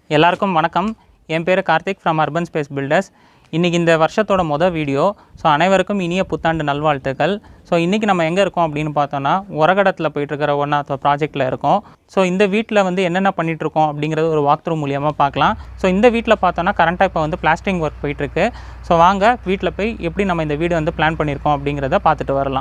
எல்லாருக்கும் வணக்கம் என் பேர் Karthik from urban space builders இன்றைக்கி இந்த வருஷத்தோட மொதல் வீடியோ ஸோ அனைவருக்கும் இனிய புத்தாண்டு நல்வாழ்த்துக்கள் ஸோ இன்றைக்கி நம்ம எங்கே இருக்கோம் அப்படின்னு பார்த்தோன்னா உரகடத்தில் போயிட்டுருக்கிற ஒன் ஆஃப் ப்ராஜெக்ட்டில் இருக்கோம் ஸோ இந்த வீட்டில் வந்து என்னென்ன பண்ணிகிட்ருக்கோம் அப்படிங்கிறது ஒரு வாக் த்ரூ மூலியமாக பார்க்கலாம் ஸோ இந்த வீட்டில் பார்த்தோன்னா கரண்ட்டாக இப்போ வந்து பிளாஸ்டிங் ஒர்க் போயிட்டுருக்கு ஸோ வாங்க வீட்டில் போய் எப்படி நம்ம இந்த வீடு வந்து பிளான் பண்ணியிருக்கோம் அப்படிங்கிறத பார்த்துட்டு வரலாம்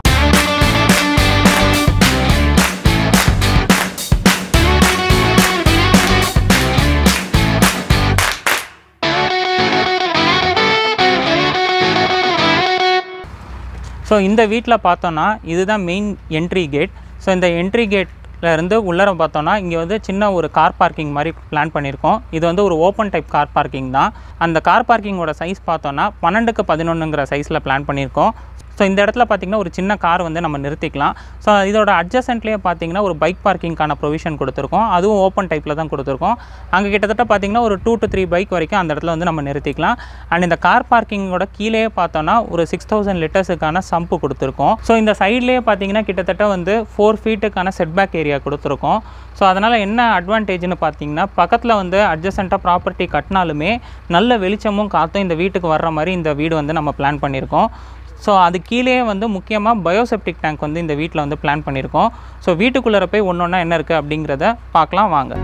ஸோ இந்த வீட்டில் பார்த்தோன்னா இதுதான் மெயின் என்ட்ரி கேட் ஸோ இந்த என்ட்ரி கேட்டில் இருந்து உள்ளர பார்த்தோன்னா இங்கே வந்து சின்ன ஒரு கார் பார்க்கிங் மாதிரி பிளான் பண்ணியிருக்கோம் இது வந்து ஒரு ஓப்பன் டைப் கார் பார்க்கிங் தான் அந்த கார் பார்க்கிங்கோட சைஸ் பார்த்தோன்னா பன்னெண்டுக்கு பதினொன்றுங்கிற சைஸில் பிளான் பண்ணியிருக்கோம் ஸோ இந்த இடத்துல பார்த்தீங்கன்னா ஒரு சின்ன கார் வந்து நம்ம நிறுத்திக்கலாம் ஸோ இதோட அட்ஜசன்ட்லேயே பார்த்தீங்கன்னா ஒரு பைக் பார்க்கிங்கான ப்ரொவிஷன் கொடுத்துருக்கோம் அதுவும் ஓப்பன் டைப்பில் தான் கொடுத்துருக்கோம் அங்கே கிட்டத்தட்ட பார்த்தீங்கன்னா ஒரு டூ டு த்ரீ பைக் வரைக்கும் அந்த இடத்துல வந்து நம்ம நிறுத்திக்கலாம் அண்ட் இந்த கார் பார்க்கிங்கோட கீழே பார்த்தோன்னா ஒரு சிக்ஸ் தௌசண்ட் லிட்டர்ஸுக்கான சம்பு கொடுத்துருக்கோம் ஸோ இந்த சைட்லேயே பார்த்தீங்கன்னா கிட்டத்தட்ட வந்து ஃபோர் ஃபீட்டுக்கான செட்பேக் ஏரியா கொடுத்துருக்கோம் ஸோ அதனால் என்ன அட்வான்டேஜ்னு பார்த்தீங்கன்னா பக்கத்தில் வந்து அட்ஜசண்ட்டாக ப்ராப்பர்ட்டி கட்டினாலுமே நல்ல வெளிச்சமும் காற்றும் இந்த வீட்டுக்கு வர்ற மாதிரி இந்த வீடு வந்து நம்ம பிளான் பண்ணியிருக்கோம் ஸோ அது கீழே வந்து முக்கியமாக பயோசெப்டிக் டேங்க் வந்து இந்த வீட்டில் வந்து பிளான் பண்ணியிருக்கோம் ஸோ வீட்டுக்குள்ளே போய் ஒன்று ஒன்றா என்ன இருக்குது அப்படிங்கிறத பார்க்கலாம் வாங்க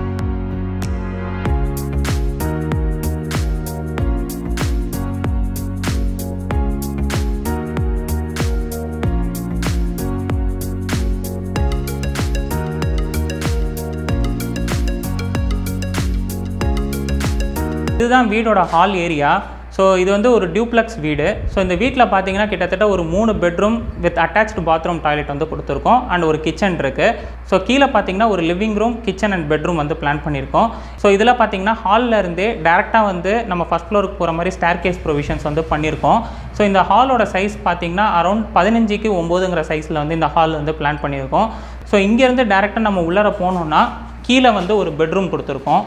இதுதான் வீடோட ஹால் ஏரியா ஸோ இது வந்து ஒரு டியூப்ளெக்ஸ் வீடு ஸோ இந்த வீட்டில் பார்த்தீங்கன்னா கிட்டத்தட்ட ஒரு மூணு bedroom with attached bathroom toilet வந்து கொடுத்துருக்கோம் அண்ட் ஒரு கிச்சன் இருக்குது ஸோ கீழே பார்த்தீங்கன்னா ஒரு living room kitchen and bedroom வந்து பிளான் பண்ணியிருக்கோம் ஸோ இதில் பார்த்தீங்கன்னா ஹாலில் இருந்தே டேரெக்டாக வந்து நம்ம ஃபஸ்ட் ஃப்ளோருக்கு போகிற மாதிரி ஸ்டேர் கேஸ் ப்ரொவிஷன்ஸ் வந்து பண்ணியிருக்கோம் ஸோ இந்த ஹாலோட சைஸ் பார்த்தீங்கன்னா அரௌண்ட் பதினஞ்சுக்கு ஒம்போதுங்கிற சைஸில் வந்து இந்த ஹால் வந்து பிளான் பண்ணியிருக்கோம் ஸோ இங்கேருந்து டேரெக்டாக நம்ம உள்ளர போனோம்னா கீழே வந்து ஒரு பெட்ரூம் கொடுத்துருக்கோம்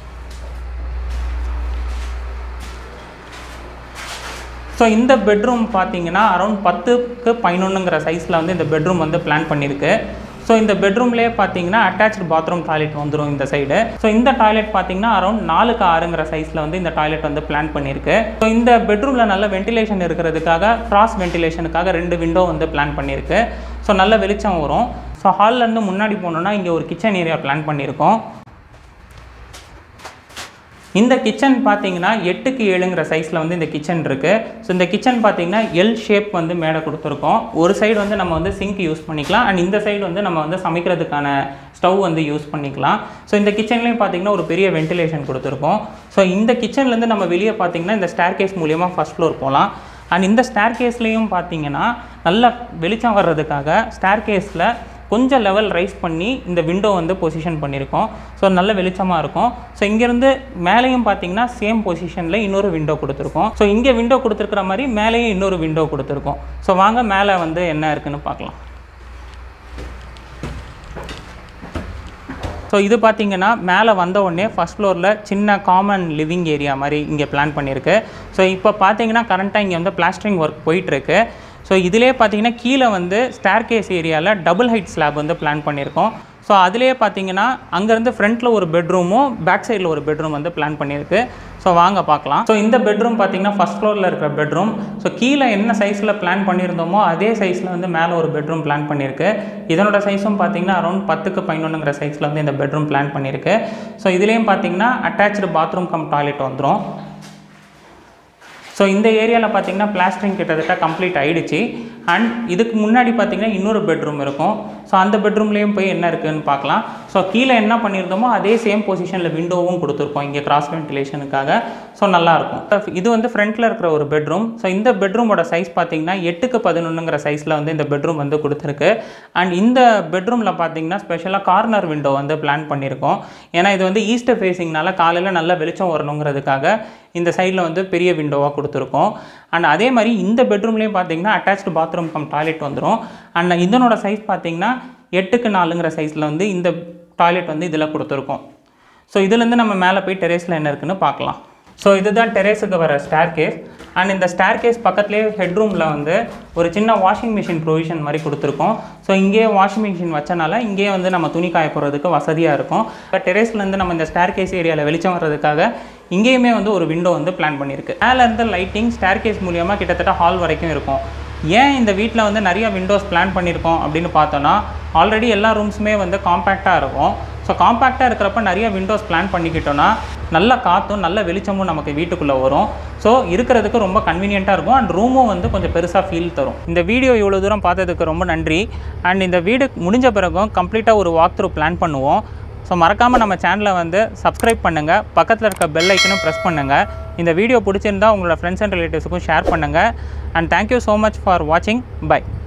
ஸோ இந்த பெட்ரூம் பார்த்தீங்கன்னா அரௌண்ட் பத்துக்கு பதினொன்றுங்கிற சைஸில் வந்து இந்த பெட்ரூம் வந்து பிளான் பண்ணியிருக்கு ஸோ இந்த பெட்ரூம்லேயே பார்த்தீங்கன்னா அட்டாச்சு பாத்ரூம் டாய்லெட் வந்துடும் இந்த சைடு ஸோ இந்த டாய்லெட் பார்த்தீங்கன்னா அரௌண்ட் நாலுக்கு ஆறுங்கிற சைஸில் வந்து இந்த டாய்லெட் வந்து பிளான் பண்ணியிருக்கு ஸோ இந்த பெட்ரூமில் நல்ல வென்டிலேஷன் இருக்கிறதுக்காக கிராஸ் வென்டிலேஷனுக்காக ரெண்டு விண்டோ வந்து பிளான் பண்ணியிருக்கு ஸோ நல்ல வெளிச்சம் வரும் ஸோ ஹால்லேருந்து முன்னாடி போனோன்னா இங்கே ஒரு கிச்சன் ஏரியா பிளான் பண்ணியிருக்கோம் இந்த கிச்சன் பார்த்தீங்கன்னா எட்டுக்கு ஏழுங்கிற சைஸில் வந்து இந்த கிச்சன் இருக்குது ஸோ இந்த கிச்சன் பார்த்தீங்கன்னா எல் ஷேப் வந்து மேலே கொடுத்துருக்கோம் ஒரு சைடு வந்து நம்ம வந்து சிங்க் யூஸ் பண்ணிக்கலாம் அண்ட் இந்த சைடு வந்து நம்ம வந்து சமைக்கிறதுக்கான ஸ்டவ் வந்து யூஸ் பண்ணிக்கலாம் ஸோ இந்த கிச்சன்லேயும் பார்த்தீங்கன்னா ஒரு பெரிய வென்டிலேஷன் கொடுத்துருக்கோம் ஸோ இந்த கிச்சன்லேருந்து நம்ம வெளியே பார்த்தீங்கன்னா இந்த ஸ்டேர் கேஸ் மூலியமாக ஃபஸ்ட் ஃப்ளோர் போகலாம் அண்ட் இந்த ஸ்டேர் கேஸ்லேயும் பார்த்தீங்கன்னா நல்ல வெளிச்சம் வர்றதுக்காக ஸ்டேர் கேஸில் கொஞ்சம் லெவல் ரைஸ் பண்ணி இந்த விண்டோ வந்து பொசிஷன் பண்ணியிருக்கோம் ஸோ நல்ல வெளிச்சமாக இருக்கும் ஸோ இங்கேருந்து மேலேயும் பார்த்தீங்கன்னா சேம் பொசிஷனில் இன்னொரு விண்டோ கொடுத்துருக்கோம் ஸோ இங்கே விண்டோ கொடுத்துருக்குற மாதிரி மேலேயும் இன்னொரு விண்டோ கொடுத்துருக்கோம் ஸோ வாங்க மேலே வந்து என்ன இருக்குன்னு பார்க்கலாம் ஸோ இது பார்த்தீங்கன்னா மேலே வந்த உடனே ஃபஸ்ட் ஃப்ளோரில் சின்ன காமன் லிவிங் ஏரியா மாதிரி இங்கே பிளான் பண்ணியிருக்கு ஸோ இப்போ பார்த்தீங்கன்னா கரண்ட்டாக இங்கே வந்து பிளாஸ்டரிங் ஒர்க் போயிட்டுருக்கு ஸோ இதிலே பார்த்தீங்கன்னா கீழே வந்து ஸ்டேர் கேஸ் ஏரியாவில் டபுள் ஹைட் ஸ்லாப் வந்து பிளான் பண்ணியிருக்கோம் ஸோ அதிலே பார்த்தீங்கன்னா அங்கேருந்து ஃப்ரண்ட்டில் ஒரு பெட்ரூமும் பேக் சைடில் ஒரு பெட்ரூம் வந்து பிளான் பண்ணியிருக்கு ஸோ வாங்க பார்க்கலாம் ஸோ இந்த பெட்ரூம் பார்த்தீங்கன்னா ஃபஸ்ட் ஃப்ளோரில் இருக்கிற பெட்ரூம் ஸோ கீழே என்ன சைஸில் பிளான் பண்ணியிருந்தோமோ அதே சைஸில் வந்து மேலே ஒரு பெட்ரூம் பிளான் பண்ணியிருக்கு இதனோட சைஸும் பார்த்தீங்கன்னா அரௌண்ட் பத்துக்கு பதினொன்றுங்கிற சைஸில் வந்து இந்த பெட்ரூம் பிளான் பண்ணியிருக்கு ஸோ இதுலேயும் பார்த்தீங்கன்னா அட்டாச்சு பாத்ரூம் கம் டாய்லெட் வந்துடும் ஸோ இந்த ஏரியாவில் பார்த்தீங்கன்னா பிளாஸ்டரிங் கிட்டத்தட்ட கம்ப்ளீட் ஆகிடுச்சு அண்ட் இதுக்கு முன்னாடி பார்த்தீங்கன்னா இன்னொரு பெட்ரூம் இருக்கும் ஸோ அந்த பெட்ரூம்லேயும் போய் என்ன இருக்குதுன்னு பார்க்கலாம் ஸோ கீழே என்ன பண்ணியிருந்தோமோ அதே சேம் பொசிஷனில் விண்டோவும் கொடுத்துருக்கோம் இங்கே கிராஸ் வென்டிலேஷனுக்காக ஸோ நல்லாயிருக்கும் இது வந்து ஃப்ரண்ட்டில் இருக்கிற ஒரு பெட்ரூம் ஸோ இந்த பெட்ரூமோட சைஸ் பார்த்தீங்கன்னா எட்டுக்கு பதினொன்றுங்கிற சைஸில் வந்து இந்த பெட்ரூம் வந்து கொடுத்துருக்கு அண்ட் இந்த பெட்ரூமில் பார்த்தீங்கன்னா ஸ்பெஷலாக கார்னர் விண்டோ வந்து பிளான் பண்ணியிருக்கோம் ஏன்னா இது வந்து ஈஸ்ட் ஃபேஸிங்னால காலையில் நல்ல வெளிச்சம் வரணுங்கிறதுக்காக இந்த சைடில் வந்து பெரிய விண்டோவாக கொடுத்துருக்கோம் அண்ட் அதே மாதிரி இந்த பெட்ரூம்லேயும் பார்த்தீங்கன்னா அட்டாச்டு பாத்ரூம் கம் டாய்லெட் வந்துடும் அண்ட் இதனோட சைஸ் பார்த்தீங்கன்னா எட்டுக்கு நாலுங்கிற சைஸில் வந்து இந்த டாய்லெட் வந்து இதில் கொடுத்துருக்கோம் ஸோ இதுலேருந்து நம்ம மேலே போய் டெரேஸில் என்ன இருக்குன்னு பார்க்கலாம் ஸோ இதுதான் டெரேஸுக்கு வர ஸ்டேர் கேஸ் அண்ட் இந்த ஸ்டேர் கேஸ் பக்கத்துலேயே ஹெட்ரூமில் வந்து ஒரு சின்ன வாஷிங் மிஷின் ப்ரொவிஷன் மாதிரி கொடுத்துருக்கோம் ஸோ இங்கேயே வாஷிங் மிஷின் வச்சனால இங்கேயே வந்து நம்ம துணி காய போகிறதுக்கு வசதியாக இருக்கும் இப்போ டெரேஸ்லேருந்து நம்ம இந்த ஸ்டேர் கேஸ் ஏரியாவில் வெளிச்சம் வர்றதுக்காக இங்கேயுமே வந்து ஒரு விண்டோ வந்து பிளான் பண்ணியிருக்கு மேலே இருந்து லைட்டிங் ஸ்டேர் கேஸ் மூலியமாக கிட்டத்தட்ட ஹால் வரைக்கும் இருக்கும் ஏன் இந்த வீட்டில் வந்து நிறைய விண்டோஸ் பிளான் பண்ணியிருக்கோம் அப்படின்னு பார்த்தோன்னா ஆல்ரெடி எல்லா ரூம்ஸுமே வந்து காம்பேக்டாக இருக்கும் ஸோ காம்பேக்டாக இருக்கிறப்ப நிறைய விண்டோஸ் பிளான் பண்ணிக்கிட்டோன்னா நல்ல காற்றும் நல்ல வெளிச்சமும் நமக்கு வீட்டுக்குள்ளே வரும் ஸோ இருக்கிறதுக்கு ரொம்ப கன்வீனியண்ட்டாக இருக்கும் அண்ட் ரூமும் வந்து கொஞ்சம் பெருசாக ஃபீல் தரும் இந்த வீடியோ இவ்வளோ தூரம் பார்த்ததுக்கு ரொம்ப நன்றி அண்ட் இந்த வீடு முடிஞ்ச பிறகும் கம்ப்ளீட்டாக ஒரு வாக் த்ரூ பிளான் பண்ணுவோம் ஸோ மறக்காமல் நம்ம சேனலை வந்து சப்ஸ்கிரைப் பண்ணுங்கள் பக்கத்தில் இருக்க பெல் ஐக்கனும் ப்ரெஸ் பண்ணுங்கள் இந்த வீடியோ பிடிச்சிருந்தா உங்களோட ஃப்ரெண்ட்ஸ் அண்ட் ரிலேட்டிவ்ஸுக்கும் ஷேர் பண்ணுங்கள் and thank you so much for வாட்சிங் பை